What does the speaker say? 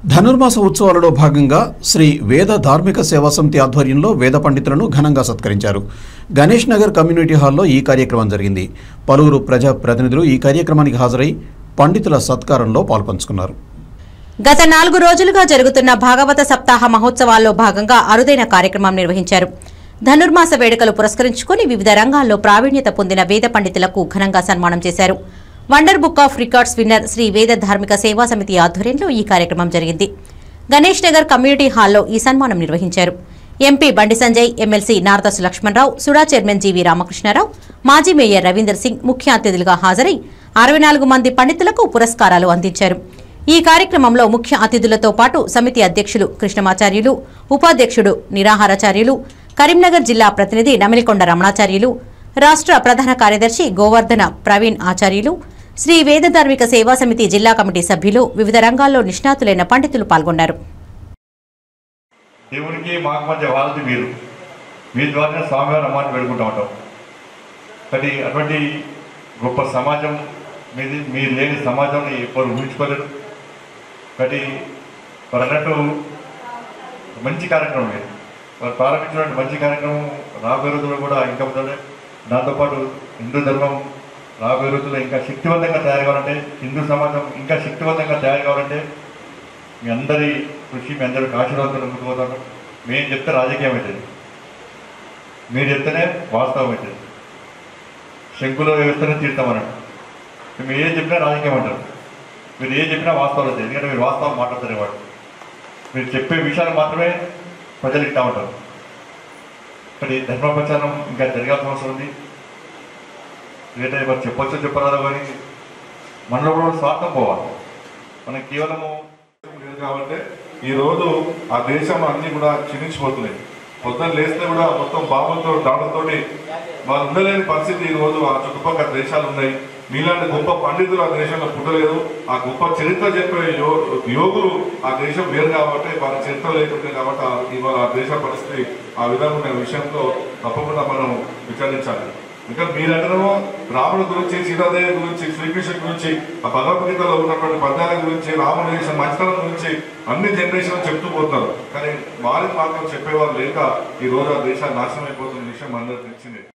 ధనుర్మాస ఉత్సవాలలో భాగంగా శ్రీ వేద ధార్మిక సేవా సమితి ఆధ్వర్యంలో వేద పండితులను ఘనంగా సత్కరించారు గణేష్ నగర్ కమ్యూనిటీ హాల్లో ఈ కార్యక్రమం జరిగింది పలువురు ప్రజా ప్రతినిధులు ఈ కార్యక్రమానికి హాజరై పండితుల సత్కారంలో పాల్పంచుకున్నారు గత నాలుగు రోజులుగా జరుగుతున్న భాగవత సప్తాహ మహోత్సవాల్లో భాగంగా అరుదైన కార్యక్రమం నిర్వహించారు ధనుర్మాస వేడుకలు పురస్కరించుకుని వివిధ రంగాల్లో ప్రావీణ్యత పొందిన వేద పండితులకు ఘనంగా సన్మానం చేశారు Wonder Book of Records winner Shri వేద ధార్మిక సేవా సమితి ఆధ్వర్యంలో ఈ కార్యక్రమం జరిగింది గణేష్ నగర్ కమ్యూనిటీ హాల్లో ఈ సన్మానం నిర్వహించారు MP Bandi Sanjay MLC Naradasu Lakshmanarao SUDA chairman GV Ramakrishnarao మాజీ మేయర్ రవీందర్ సింగ్ ముఖ్య అతిథులుగా హాజరై అరవై నాలుగు మంది పండితులకు పురస్కారాలు అందించారు ఈ కార్యక్రమంలో ముఖ్య అతిథులతో పాటు సమితి అధ్యక్షులు కృష్ణమాచార్యులు ఉపాధ్యక్షుడు నిరాహారాచార్యులు కరీంనగర్ జిల్లా ప్రతినిధి నమిలికొండ రమణాచార్యులు రాష్ట్ర ప్రధాన కార్యదర్శి గోవర్ధన ప్రవీణ్ ఆచార్యులు శ్రీ వేద ధార్మిక సేవా సమితి జిల్లా కమిటీ సభ్యులు వివిధ రంగాల్లో నిష్ణాతులైన పండితులు పాల్గొన్నారు దేవునికి మాకు మధ్య వారధి మీరు మీ ద్వారా స్వామివారి అమ్మాన్ని వేడుకుంటూ ఉంటాం కానీ అటువంటి గొప్ప సమాజం మీది మీరు లేని సమాజంని ఎప్పుడు ఊహించుకోలేరు కానీ వారు అన్నట్టు మంచి కార్యక్రమం ఇది వారు ప్రారంభించినటువంటి మంచి కార్యక్రమం రాబోయే రోజుల్లో కూడా ఇంకా ఉంటుంది దాంతోపాటు హిందూ ధర్మం రాబోయే రోజుల్లో ఇంకా శక్తివంతంగా తయారు కావాలంటే హిందూ సమాజం ఇంకా శక్తివంతంగా తయారు కావాలంటే మీ అందరి కృషి మీ అందరికి ఆశీర్వాదాలు ముందుకుపోతాను మేము చెప్తే రాజకీయం అవుతుంది మీరు చెప్తేనే వాస్తవం అవుతుంది శంకులో వ్యవస్థనే తీర్థమన్నాడు మీరు ఏం చెప్పినా రాజకీయం అంటారు మీరు ఏం చెప్పినా వాస్తవాలు అవుతాయి ఎందుకంటే మీరు వాస్తవం మాట్లాడతారు వాడు మీరు చెప్పే విషయాలు మాత్రమే ప్రజలు ఇట్టా ఉంటారు కానీ ధర్మ ప్రచారం ఇంకా జరగాల్సిన అవసరం ఉంది ఎందుకంటే మరి చెప్పొచ్చో చెప్పరాదో కానీ మనలో కూడా స్వార్థం పోవాలి మనం కేవలము లేదు కాబట్టి ఈ రోజు ఆ దేశం అన్ని కూడా క్షీణించిపోతున్నాయి పొద్దున్న లేస్తే కూడా మొత్తం బాంబులతో దాడులతోటి వాళ్ళు ఉండలేని పరిస్థితి ఈ రోజు ఆ చుట్టుపక్కల దేశాలు ఉన్నాయి మీలాంటి గొప్ప పండితులు ఆ దేశంలో పుట్టలేదు ఆ గొప్ప చరిత్ర చెప్పే యో- యోగులు ఆ దేశం వేరు కాబట్టి వాళ్ళ చరిత్ర లేకుంటే కాబట్టి ఆ- ఇవాళ ఆ దేశ పరిస్థితి ఆ విధంగా ఉన్న విషయంలో తప్పకుండా మనం విచారించాలి ఇంకా మీరందరూ రాముడి గురించి సీతాదేవి గురించి శ్రీకృష్ణుడి గురించి ఆ భగవద్గీతలో ఉన్నటువంటి పద్యాల గురించి రాముడి చేసిన మంచితనం గురించి అన్ని జనరేషన్ చెప్తూ పోతారు కానీ వారికి మాత్రం చెప్పేవారు లేక ఈ రోజు ఆ దేశాన్ని నాశనం అయిపోతున్న విషయం అందరికి తెలిసిందే